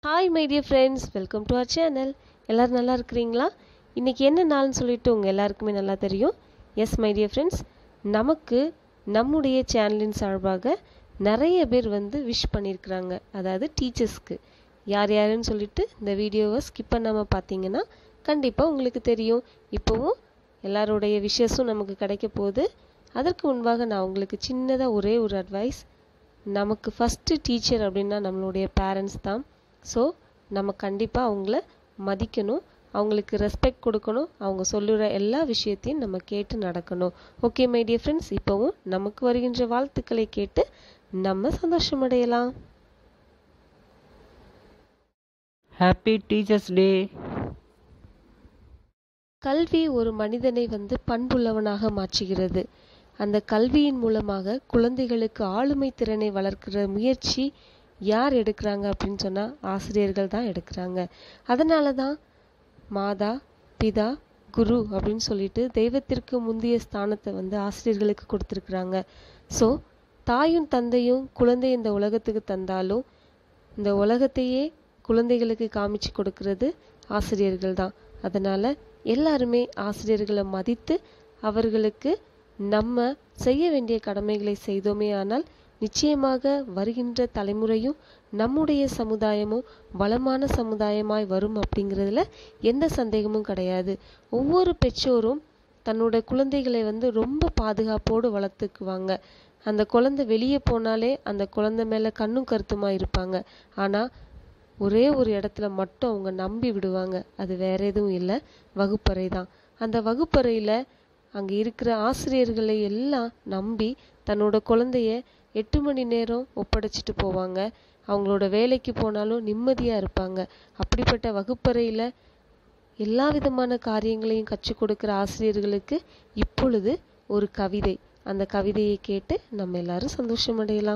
Hi my dear friends welcome to our channel எல்லோரும் நல்லா இருக்கிறீங்களா இன்றைக்கி என்ன நாள்னு சொல்லிட்டு உங்கள் எல்லாருக்குமே நல்லா தெரியும் எஸ் மை டியர் ஃப்ரெண்ட்ஸ் நமக்கு நம்முடைய சேனலின் சார்பாக நிறைய பேர் வந்து விஷ் பண்ணியிருக்கிறாங்க அதாவது டீச்சர்ஸ்க்கு யார் யாருன்னு சொல்லிட்டு இந்த வீடியோவை ஸ்கிப் பண்ணாமல் பார்த்தீங்கன்னா கண்டிப்பாக உங்களுக்கு தெரியும் இப்போவும் எல்லாருடைய விஷஸும் நமக்கு கிடைக்க போகுது அதற்கு முன்பாக நான் உங்களுக்கு சின்னதாக ஒரே ஒரு அட்வைஸ் நமக்கு ஃபஸ்ட்டு டீச்சர் அப்படின்னா நம்மளுடைய பேரண்ட்ஸ் தான் ஸோ நம்ம கண்டிப்பாக அவங்கள மதிக்கணும் அவங்களுக்கு ரெஸ்பெக்ட் கொடுக்கணும் அவங்க சொல்லுற எல்லா விஷயத்தையும் நம்ம கேட்டு நடக்கணும் ஓகே மை டியர் ஃப்ரெண்ட்ஸ் இப்போவும் நமக்கு வருகின்ற வாழ்த்துக்களை கேட்டு நம்ம சந்தோஷமடையலாம் ஹாப்பி டீச்சர்ஸ் டே கல்வி ஒரு மனிதனை வந்து பண்புள்ளவனாக மாற்றுகிறது அந்த கல்வியின் மூலமாக குழந்தைகளுக்கு ஆளுமை திறனை வளர்க்கிற முயற்சி யார் எடுக்கிறாங்க அப்படின்னு சொன்னால் ஆசிரியர்கள் தான் எடுக்கிறாங்க அதனால தான் மாதா பிதா குரு அப்படின்னு சொல்லிட்டு தெய்வத்திற்கு முந்தைய ஸ்தானத்தை வந்து ஆசிரியர்களுக்கு கொடுத்துருக்குறாங்க ஸோ தாயும் தந்தையும் குழந்தை இந்த உலகத்துக்கு தந்தாலும் இந்த உலகத்தையே குழந்தைகளுக்கு காமிச்சு கொடுக்கறது ஆசிரியர்கள் தான் அதனால் எல்லாருமே ஆசிரியர்களை மதித்து அவர்களுக்கு நம்ம செய்ய வேண்டிய கடமைகளை செய்தோமே ஆனால் நிச்சயமாக வருகின்ற தலைமுறையும் நம்முடைய சமுதாயமும் வளமான சமுதாயமாய் வரும் அப்படிங்கிறதுல எந்த சந்தேகமும் கிடையாது ஒவ்வொரு பெற்றோரும் தன்னோட குழந்தைகளை வந்து ரொம்ப பாதுகாப்போடு வளர்த்துக்குவாங்க அந்த குழந்தை வெளியே போனாலே அந்த குழந்தை மேலே கண்ணும் கருத்துமா இருப்பாங்க ஆனால் ஒரே ஒரு இடத்துல மட்டும் அவங்க நம்பி விடுவாங்க அது வேற எதுவும் இல்லை வகுப்பறை தான் அந்த வகுப்பறையில் அங்கே இருக்கிற ஆசிரியர்களை எல்லாம் நம்பி தன்னோட குழந்தைய எட்டு மணி நேரம் ஒப்படைச்சிட்டு போவாங்க அவங்களோட வேலைக்கு போனாலும் நிம்மதியாக இருப்பாங்க அப்படிப்பட்ட வகுப்பறையில் எல்லா விதமான காரியங்களையும் கற்றுக் கொடுக்குற ஆசிரியர்களுக்கு இப்பொழுது ஒரு கவிதை அந்த கவிதையை கேட்டு நம்ம எல்லாரும் சந்தோஷமடையலாம்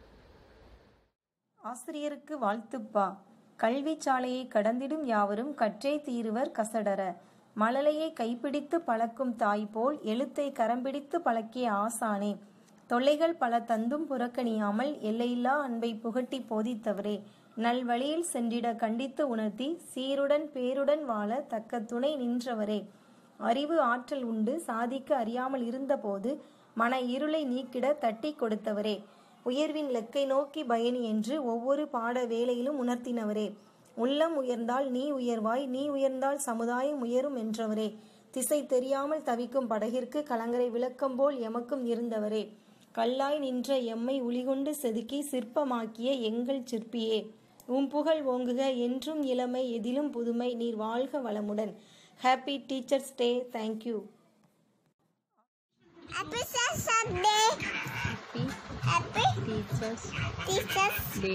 ஆசிரியருக்கு வாழ்த்துப்பா கல்வி சாலையை கடந்திடும் யாவரும் கற்றே தீருவர் கசடர மழலையை கைப்பிடித்து பழக்கும் தாய் போல் எழுத்தை கரம்பிடித்து பழக்கிய ஆசானே தொல்லைகள் பல தந்தும் புறக்கணியாமல் எல்லையில்லா அன்பை புகட்டி போதித்தவரே நல்வழியில் சென்றிட கண்டித்து உணர்த்தி சீருடன் பேருடன் வாழ தக்க துணை நின்றவரே அறிவு ஆற்றல் உண்டு சாதிக்க அறியாமல் இருந்தபோது மன இருளை நீக்கிட தட்டி கொடுத்தவரே உயர்வின் லெக்கை நோக்கி பயணி என்று ஒவ்வொரு பாட வேளையிலும் உணர்த்தினவரே உள்ளம் உயர்ந்தால் நீ உயர்வாய் நீ உயர்ந்தால் சமுதாயம் உயரும் என்றவரே திசை தெரியாமல் தவிக்கும் படகிற்கு கலங்கரை விளக்கம் போல் எமக்கும் இருந்தவரே கல்லாய் நின்ற எம்மை உளிகொண்டு செதுக்கி சிற்பமாக்கிய எங்கள் சிற்பியே உம் புகழ் ஓங்குக என்றும் இளமை எதிலும் புதுமை நீர் வாழ்க வளமுடன் happy teachers day thank you Happy Teachers Day. Happy Teachers Day.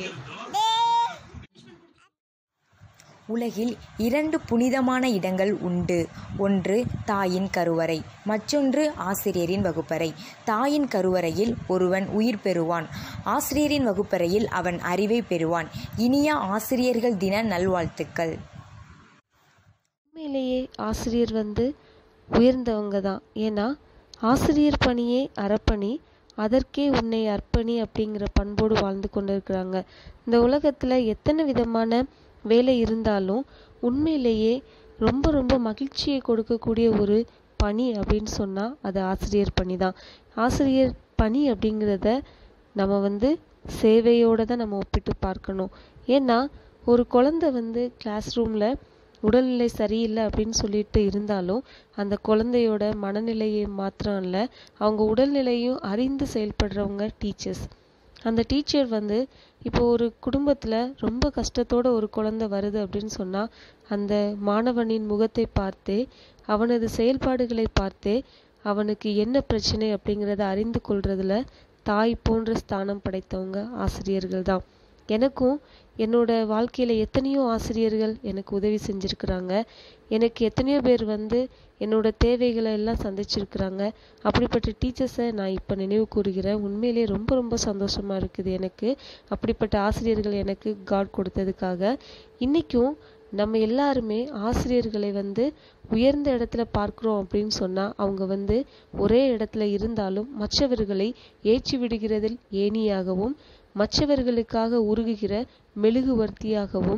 உலகில் இரண்டு புனிதமான இடங்கள் உண்டு ஒன்று தாயின் கருவறை மற்றொன்று ஆசிரியரின் வகுப்பறை தாயின் கருவறையில் ஒருவன் உயிர் பெறுவான் ஆசிரியரின் வகுப்பறையில் அவன் அறிவை பெறுவான் இனிய ஆசிரியர்கள் தின நல்வாழ்த்துக்கள் உண்மையிலேயே ஆசிரியர் வந்து உயர்ந்தவங்க தான் ஏன்னா ஆசிரியர் பணியே அறப்பணி அதற்கே உன்னை அர்ப்பணி அப்படிங்கிற பண்போடு வாழ்ந்து கொண்டிருக்கிறாங்க இந்த உலகத்தில் எத்தனை விதமான வேலை இருந்தாலும் உண்மையிலேயே ரொம்ப ரொம்ப மகிழ்ச்சியை கொடுக்கக்கூடிய ஒரு பணி அப்படின்னு சொன்னால் அது ஆசிரியர் பணி தான் ஆசிரியர் பணி அப்படிங்கிறத நம்ம வந்து சேவையோடு தான் நம்ம ஒப்பிட்டு பார்க்கணும் ஏன்னா ஒரு குழந்தை வந்து கிளாஸ் ரூமில் உடல்நிலை சரியில்லை அப்படின்னு சொல்லிட்டு இருந்தாலும் அந்த குழந்தையோட மனநிலையை மாத்திரம் இல்லை அவங்க உடல்நிலையும் அறிந்து செயல்படுறவங்க டீச்சர்ஸ் அந்த டீச்சர் வந்து இப்போ ஒரு குடும்பத்தில் ரொம்ப கஷ்டத்தோட ஒரு குழந்தை வருது அப்படின்னு சொன்னால் அந்த மாணவனின் முகத்தை பார்த்தே அவனது செயல்பாடுகளை பார்த்தே அவனுக்கு என்ன பிரச்சனை அப்படிங்கிறத அறிந்து கொள்றதுல தாய் போன்ற ஸ்தானம் படைத்தவங்க ஆசிரியர்கள் தான் எனக்கும் என்னோட வாழ்க்கையில் எத்தனையோ ஆசிரியர்கள் எனக்கு உதவி செஞ்சுருக்கிறாங்க எனக்கு எத்தனையோ பேர் வந்து என்னோட தேவைகளை எல்லாம் சந்திச்சிருக்கிறாங்க அப்படிப்பட்ட டீச்சர்ஸை நான் இப்போ நினைவு கூறுகிறேன் உண்மையிலேயே ரொம்ப ரொம்ப சந்தோஷமாக இருக்குது எனக்கு அப்படிப்பட்ட ஆசிரியர்கள் எனக்கு காட் கொடுத்ததுக்காக இன்றைக்கும் நம்ம எல்லாருமே ஆசிரியர்களை வந்து உயர்ந்த இடத்துல பார்க்குறோம் அப்படின்னு சொன்னால் அவங்க வந்து ஒரே இடத்துல இருந்தாலும் மற்றவர்களை ஏற்றி விடுகிறதில் ஏணியாகவும் மற்றவர்களுக்காக உருகுகிற மெழுகுவர்த்தியாகவும்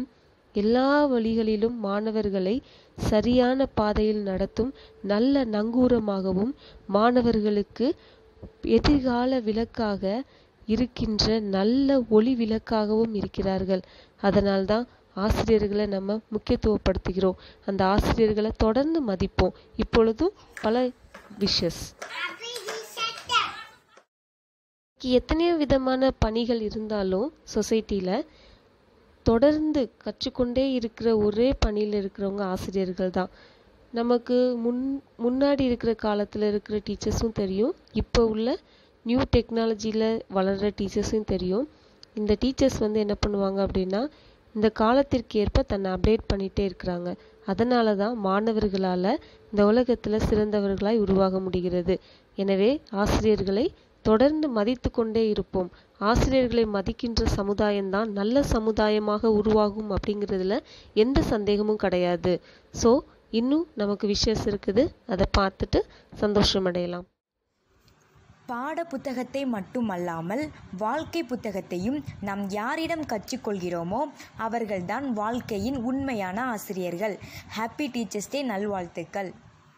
எல்லா வழிகளிலும் மாணவர்களை சரியான பாதையில் நடத்தும் நல்ல நங்கூரமாகவும் மாணவர்களுக்கு எதிர்கால விளக்காக இருக்கின்ற நல்ல ஒளி விளக்காகவும் இருக்கிறார்கள் அதனால்தான் ஆசிரியர்களை நம்ம முக்கியத்துவப்படுத்துகிறோம் அந்த ஆசிரியர்களை தொடர்ந்து மதிப்போம் இப்பொழுதும் பல விஷஸ் எத்தனையோ விதமான பணிகள் இருந்தாலும் சொசைட்டியில் தொடர்ந்து கற்றுக்கொண்டே இருக்கிற ஒரே பணியில் இருக்கிறவங்க ஆசிரியர்கள் தான் நமக்கு முன் முன்னாடி இருக்கிற காலத்தில் இருக்கிற டீச்சர்ஸும் தெரியும் இப்போ உள்ள நியூ டெக்னாலஜியில் வளர்கிற டீச்சர்ஸும் தெரியும் இந்த டீச்சர்ஸ் வந்து என்ன பண்ணுவாங்க அப்படின்னா இந்த காலத்திற்கு ஏற்ப தன்னை அப்டேட் பண்ணிகிட்டே இருக்கிறாங்க அதனால தான் மாணவர்களால் இந்த உலகத்தில் சிறந்தவர்களாய் உருவாக முடிகிறது எனவே ஆசிரியர்களை தொடர்ந்து மதித்து கொண்டே இருப்போம் ஆசிரியர்களை மதிக்கின்ற சமுதாயம்தான் நல்ல சமுதாயமாக உருவாகும் அப்படிங்கிறதுல எந்த சந்தேகமும் கிடையாது ஸோ இன்னும் நமக்கு விஷஸ் இருக்குது அதை பார்த்துட்டு சந்தோஷமடையலாம் பாட புத்தகத்தை மட்டுமல்லாமல் வாழ்க்கை புத்தகத்தையும் நாம் யாரிடம் கற்றுக்கொள்கிறோமோ அவர்கள்தான் வாழ்க்கையின் உண்மையான ஆசிரியர்கள் ஹாப்பி டீச்சர்ஸ் டே நல்வாழ்த்துக்கள்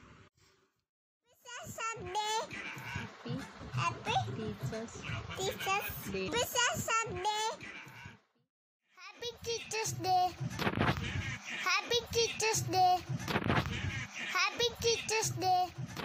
Happy Teachers Day. Happy Teachers Day. Happy Teachers Day. Happy Teachers Day.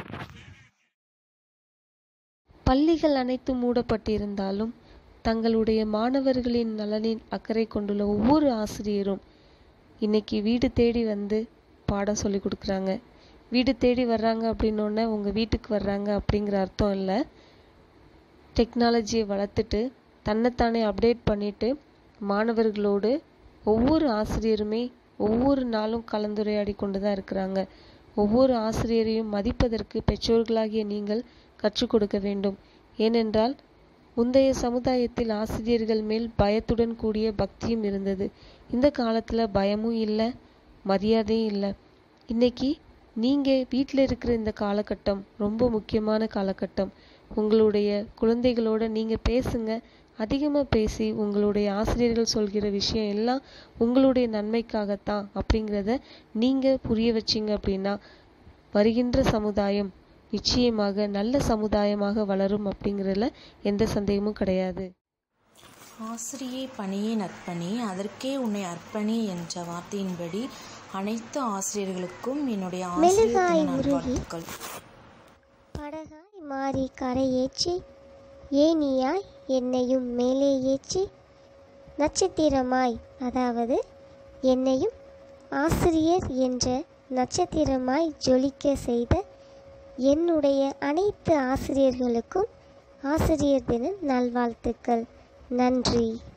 பள்ளிகள் அனைத்தும் மூடப்பட்டிருந்தாலும் தங்களுடைய மாணவர்களின் நலனின் அக்கறை கொண்டுள்ள ஒவ்வொரு ஆசிரியரும் இன்னைக்கு வீடு தேடி வந்து பாடம் சொல்லி கொடுக்குறாங்க வீடு தேடி வர்றாங்க அப்படின்னோடனே உங்கள் வீட்டுக்கு வர்றாங்க அப்படிங்கிற அர்த்தம் இல்லை டெக்னாலஜியை வளர்த்துட்டு தன்னைத்தானே அப்டேட் பண்ணிட்டு மாணவர்களோடு ஒவ்வொரு ஆசிரியருமே ஒவ்வொரு நாளும் கலந்துரையாடி கொண்டு தான் இருக்கிறாங்க ஒவ்வொரு ஆசிரியரையும் மதிப்பதற்கு பெற்றோர்களாகிய நீங்கள் கற்றுக் கொடுக்க வேண்டும் ஏனென்றால் முந்தைய சமுதாயத்தில் ஆசிரியர்கள் மேல் பயத்துடன் கூடிய பக்தியும் இருந்தது இந்த காலத்தில் பயமும் இல்லை மரியாதையும் இல்லை இன்னைக்கு நீங்கள் வீட்டில் இருக்கிற இந்த காலகட்டம் ரொம்ப முக்கியமான காலகட்டம் உங்களுடைய குழந்தைகளோட நீங்கள் பேசுங்க அதிகமாக பேசி உங்களுடைய ஆசிரியர்கள் சொல்கிற விஷயம் எல்லாம் உங்களுடைய நன்மைக்காகத்தான் அப்படிங்கிறத நீங்கள் புரிய வச்சிங்க அப்படின்னா வருகின்ற சமுதாயம் நிச்சயமாக நல்ல சமுதாயமாக வளரும் அப்படிங்கிறதுல எந்த சந்தேகமும் கிடையாது ஆசிரியை பணியே நற்பணி அதற்கே உன்னை அர்ப்பணி என்ற வார்த்தையின்படி அனைத்து ஆசிரியர்களுக்கும் என்னுடைய ஆசிரியர் மெழுகாய் தின உருகி. நல்வாழ்த்துக்கள் படகாய் மாறி கரையேற்றி ஏனியாய் என்னையும் மேலே ஏற்றி நட்சத்திரமாய் அதாவது என்னையும் ஆசிரியர் என்ற நட்சத்திரமாய் ஜொலிக்க செய்த என்னுடைய அனைத்து ஆசிரியர்களுக்கும் ஆசிரியர் தின நல்வாழ்த்துக்கள் நன்றி